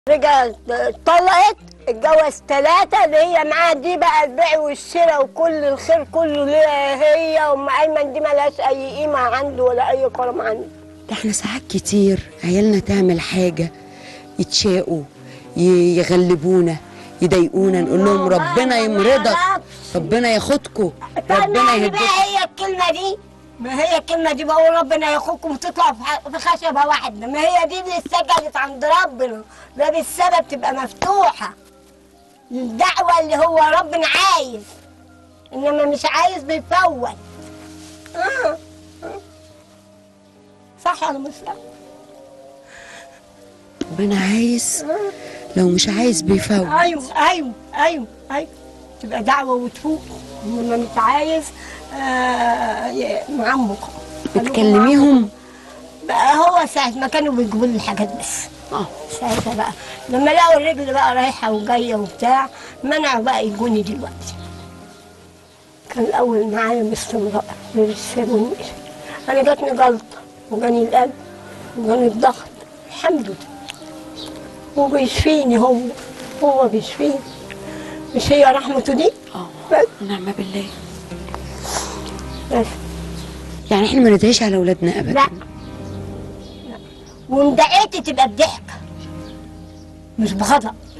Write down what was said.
رجعت اتطلقت اتجوز ثلاثة اللي هي معاها دي بقى البيع والشراء وكل الخير كله ليها هي ام ايمن دي ملهاش اي قيمة عنده ولا اي كرم عنده ده احنا ساعات كتير عيالنا تعمل حاجة يتشاقوا ي- يغلبونا يضايقونا نقول لهم والله ربنا ما يمرضك أعرفش. ربنا ياخدكم طلعني ربنا يهدكم بقى هي الكلمة دي ما هي الكلمة دي بقول ربنا ياخدكم وتطلع في ح- في خشبة واحدة ما هي دي اللي اتسجلت عند ربنا ده بالسبب تبقى مفتوحة الدعوة اللي هو ربنا عايز انما مش عايز بيفوت آه. آه. صح ولا مش صح؟ ربنا عايز لو مش عايز بيفوت ايوه ايوه ايوه ايوه تبقى دعوه وتفوق انما مش عايز آه ي- معمق بتكلميهم بقى هو ساعة ما كانوا بيجيبوا لي الحاجات بس اه ساعتها بقى لما لقوا الرجل بقى رايحة وجاية وبتاع منعوا بقى يجوني دلوقتي كان الأول معايا باستمرار بيسيبوني أنا جاتني جلطة وجاني القلب وجاني الضغط الحمد لله وبيشفيني هو هو بيشفيني مش هي رحمته دي اه بس ونعم بالله بس يعني احنا ما ندعيش على اولادنا ابدا لا لا وان دعيتي تبقى بضحك مش بغضب